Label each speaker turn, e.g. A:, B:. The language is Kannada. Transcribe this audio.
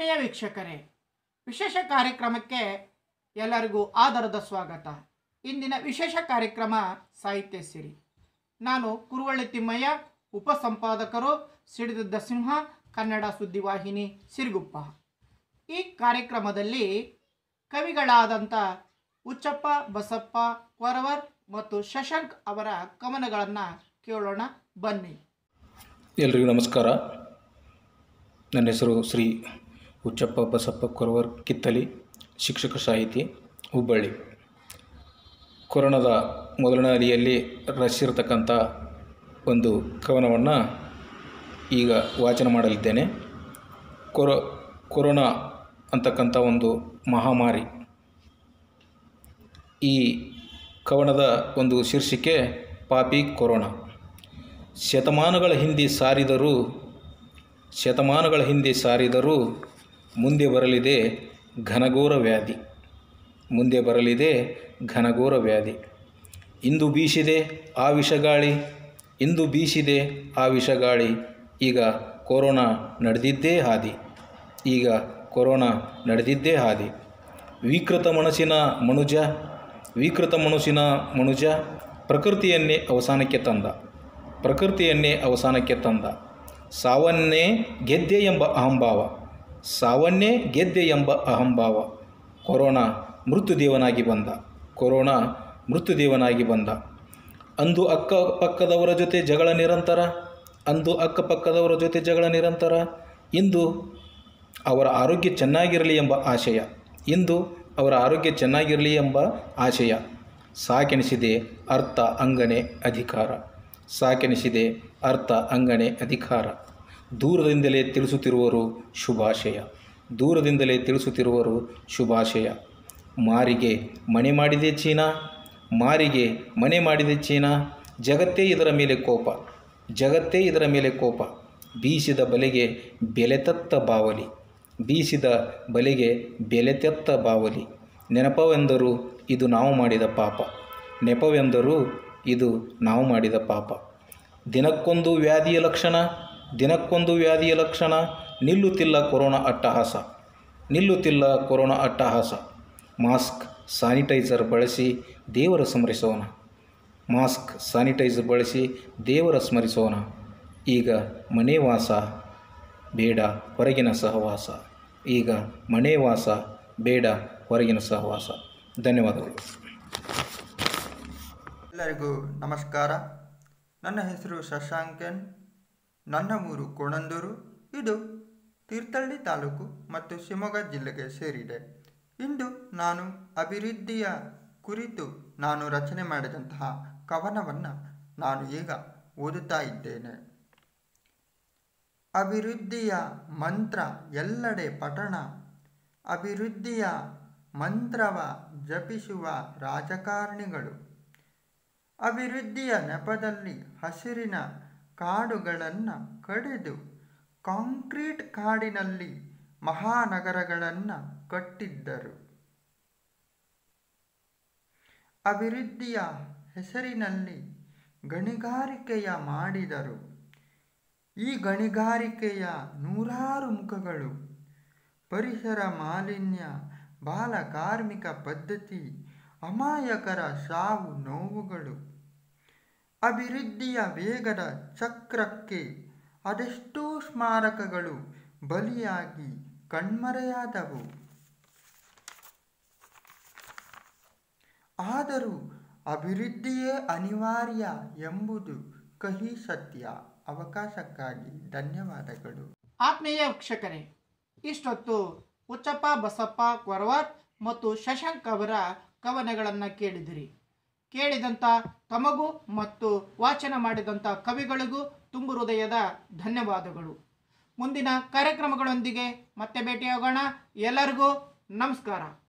A: ಆತ್ಮೀಯ ವೀಕ್ಷಕರೇ ವಿಶೇಷ ಕಾರ್ಯಕ್ರಮಕ್ಕೆ ಎಲ್ಲರಿಗೂ ಆದರದ ಸ್ವಾಗತ ಇಂದಿನ ವಿಶೇಷ ಕಾರ್ಯಕ್ರಮ ಸಾಹಿತ್ಯ ಸಿರಿ ನಾನು ಕುರುವಳ್ಳಿ ತಿಮ್ಮಯ್ಯ ಉಪಸಂಪಾದಕರು ಸಿಡಿದದ್ದ ಸಿಂಹ ಕನ್ನಡ ಸುದ್ದಿವಾಹಿನಿ ಸಿರುಗುಪ್ಪ ಈ ಕಾರ್ಯಕ್ರಮದಲ್ಲಿ ಕವಿಗಳಾದಂಥ ಉಚ್ಚಪ್ಪ ಬಸಪ್ಪ ಕೊರವರ್ ಮತ್ತು ಶಶಾಂಕ್ ಅವರ ಕವನಗಳನ್ನು ಕೇಳೋಣ ಬನ್ನಿ
B: ಎಲ್ರಿಗೂ ನಮಸ್ಕಾರ ನನ್ನ ಹೆಸರು ಶ್ರೀ ಹುಚ್ಚಪ್ಪ ಬಸಪ್ಪ ಕೊರವರ್ ಕಿತ್ತಲಿ ಶಿಕ್ಷಕ ಸಾಹಿತಿ ಹುಬ್ಬಳ್ಳಿ ಕೊರೋನಾದ ಮೊದಲನೇ ಅಲಿಯಲ್ಲಿ ರಚಿಸಿರ್ತಕ್ಕಂಥ ಒಂದು ಕವನವನ್ನು ಈಗ ವಾಚನ ಮಾಡಲಿದ್ದೇನೆ ಕೊರೋ ಕೊರೋನಾ ಅಂತಕ್ಕಂಥ ಒಂದು ಮಹಾಮಾರಿ ಈ ಕವನದ ಒಂದು ಶೀರ್ಷಿಕೆ ಪಾಪಿ ಕೊರೋನಾ ಶತಮಾನಗಳ ಹಿಂದೆ ಸಾರಿದರೂ ಶತಮಾನಗಳ ಹಿಂದೆ ಸಾರಿದರೂ ಮುಂದೆ ಬರಲಿದೆ ಘನಘೋರ ವ್ಯಾಧಿ ಮುಂದೆ ಬರಲಿದೆ ಘನಘೋರ ವ್ಯಾಧಿ ಇಂದು ಬೀಸಿದೆ ಆ ವಿಷಗಾಳಿ ಇಂದು ಬೀಸಿದೆ ಆ ವಿಷಗಾಳಿ ಈಗ ಕೊರೋನಾ ನಡೆದಿದ್ದೇ ಹಾದಿ ಈಗ ಕೊರೋನಾ ನಡೆದಿದ್ದೇ ಹಾದಿ ವಿಕೃತ ಮನಸ್ಸಿನ ಮನುಜ ವಿಕೃತ ಮನಸ್ಸಿನ ಮನುಜ ಪ್ರಕೃತಿಯನ್ನೇ ಅವಸಾನಕ್ಕೆ ತಂದ ಪ್ರಕೃತಿಯನ್ನೇ ಅವಸಾನಕ್ಕೆ ತಂದ ಸಾವನ್ನೇ ಗೆದ್ದೆ ಎಂಬ ಅಹಂಭಾವ ಸಾವನ್ನೇ ಗೆದ್ದೆ ಎಂಬ ಅಹಂಭಾವ ಕೊರೋನಾ ಮೃತ್ಯುದೇವನಾಗಿ ಬಂದ ಕೊರೋನಾ ಮೃತ್ಯುದೇವನಾಗಿ ಬಂದ ಅಂದು ಅಕ್ಕಪಕ್ಕದವರ ಜೊತೆ ಜಗಳ ನಿರಂತರ ಅಂದು ಅಕ್ಕಪಕ್ಕದವರ ಜೊತೆ ಜಗಳ ನಿರಂತರ ಇಂದು ಅವರ ಆರೋಗ್ಯ ಚೆನ್ನಾಗಿರಲಿ ಎಂಬ ಆಶಯ ಇಂದು ಅವರ ಆರೋಗ್ಯ ಚೆನ್ನಾಗಿರಲಿ ಎಂಬ ಆಶಯ ಸಾಕೆನಿಸಿದೆ ಅರ್ಥ ಅಂಗನೆ ಅಧಿಕಾರ ಸಾಕೆನಿಸಿದೆ ಅರ್ಥ ಅಂಗನೆ ಅಧಿಕಾರ ದೂರದಿಂದಲೇ ತಿಳಿಸುತ್ತಿರುವರು ಶುಭಾಶಯ ದೂರದಿಂದಲೇ ತಿಳಿಸುತ್ತಿರುವರು ಶುಭಾಶಯ ಮಾರಿಗೆ ಮನೆ ಮಾಡಿದೆ ಚೀನಾ ಮಾರಿಗೆ ಮನೆ ಮಾಡಿದೆ ಚೀನಾ ಜಗತ್ತೇ ಇದರ ಮೇಲೆ ಕೋಪ ಜಗತ್ತೇ ಇದರ ಮೇಲೆ ಕೋಪ ಬೀಸಿದ ಬಲೆಗೆ ಬೆಲೆತತ್ತ ಬಾವಲಿ ಬೀಸಿದ ಬಲೆಗೆ ಬೆಲೆತೆತ್ತ ಬಾವಲಿ ನೆನಪವೆಂದರೂ ಇದು ನಾವು ಮಾಡಿದ ಪಾಪ ನೆಪವೆಂದರೂ ಇದು ನಾವು ಮಾಡಿದ ಪಾಪ ದಿನಕ್ಕೊಂದು ವ್ಯಾಧಿಯ ಲಕ್ಷಣ ದಿನಕ್ಕೊಂದು ವ್ಯಾಧಿಯ ಲಕ್ಷಣ ನಿಲ್ಲುತ್ತಿಲ್ಲ ಕೊರೋನಾ ಅಟ್ಟಹಾಸ ನಿಲ್ಲುತ್ತಿಲ್ಲ ಕೊರೋನಾ ಅಟ್ಟಹಾಸ ಮಾಸ್ಕ್ ಸ್ಯಾನಿಟೈಸರ್ ಬಳಸಿ ದೇವರ ಸ್ಮರಿಸೋಣ ಮಾಸ್ಕ್ ಸ್ಯಾನಿಟೈಸರ್ ಬಳಸಿ ದೇವರ ಸ್ಮರಿಸೋಣ ಈಗ ಮನೆ ವಾಸ ಬೇಡ ಹೊರಗಿನ ಸಹವಾಸ ಈಗ ಮನೆ ವಾಸ ಬೇಡ ಹೊರಗಿನ ಸಹವಾಸ ಧನ್ಯವಾದಗಳು
C: ಎಲ್ಲರಿಗೂ ನಮಸ್ಕಾರ ನನ್ನ ಹೆಸರು ಶಶಾಂಕನ್ ನನ್ನ ಊರು ಕೋಣಂದೂರು ಇದು ತೀರ್ಥಹಳ್ಳಿ ತಾಲೂಕು ಮತ್ತು ಶಿವಮೊಗ್ಗ ಜಿಲ್ಲೆಗೆ ಸೇರಿದೆ ಇಂದು ನಾನು ಅಭಿವೃದ್ಧಿಯ ಕುರಿತು ನಾನು ರಚನೆ ಮಾಡಿದಂತಹ ಕವನವನ್ನು ನಾನು ಈಗ ಓದುತ್ತಾ ಇದ್ದೇನೆ ಅಭಿವೃದ್ಧಿಯ ಮಂತ್ರ ಎಲ್ಲೆಡೆ ಪಠಣ ಅಭಿವೃದ್ಧಿಯ ಮಂತ್ರವ ಜಪಿಸುವ ರಾಜಕಾರಣಿಗಳು ಅಭಿವೃದ್ಧಿಯ ನೆಪದಲ್ಲಿ ಹಸಿರಿನ ಕಾಡುಗಳನ್ನು ಕಡಿದು ಕಾಂಕ್ರೀಟ್ ಕಾಡಿನಲ್ಲಿ ಮಹಾನಗರಗಳನ್ನು ಕಟ್ಟಿದ್ದರು ಅಭಿವೃದ್ಧಿಯ ಹೆಸರಿನಲ್ಲಿ ಗಣಿಗಾರಿಕೆಯ ಮಾಡಿದರು ಈ ಗಣಿಗಾರಿಕೆಯ ನೂರಾರು ಮುಖಗಳು ಪರಿಸರ ಮಾಲಿನ್ಯ ಬಾಲ ಕಾರ್ಮಿಕ ಪದ್ಧತಿ ಅಮಾಯಕರ ಸಾವು ನೋವುಗಳು ಅಭಿವೃದ್ಧಿಯ ವೇಗದ ಚಕ್ರಕ್ಕೆ ಅದೆಷ್ಟೋ ಸ್ಮಾರಕಗಳು ಬಲಿಯಾಗಿ ಕಣ್ಮರೆಯಾದವು ಆದರೂ ಅಭಿವೃದ್ಧಿಯೇ ಅನಿವಾರ್ಯ ಎಂಬುದು ಕಹಿ ಸತ್ಯ ಅವಕಾಶಕ್ಕಾಗಿ ಧನ್ಯವಾದಗಳು
A: ಆತ್ಮೀಯ ವೀಕ್ಷಕರೇ ಇಷ್ಟೊತ್ತು ಉಚ್ಚಪ್ಪ ಬಸಪ್ಪ ಕೊರವರ್ ಮತ್ತು ಶಶಾಂಕ್ ಅವರ ಕವನಗಳನ್ನು ಕೇಳಿದಿರಿ ಕೇಳಿದಂಥ ತಮಗೂ ಮತ್ತು ವಾಚನ ಮಾಡಿದಂಥ ಕವಿಗಳಿಗೂ ತುಂಬು ಹೃದಯದ ಧನ್ಯವಾದಗಳು ಮುಂದಿನ ಕಾರ್ಯಕ್ರಮಗಳೊಂದಿಗೆ ಮತ್ತೆ ಭೇಟಿಯಾಗೋಣ ಎಲ್ಲರಿಗೂ ನಮಸ್ಕಾರ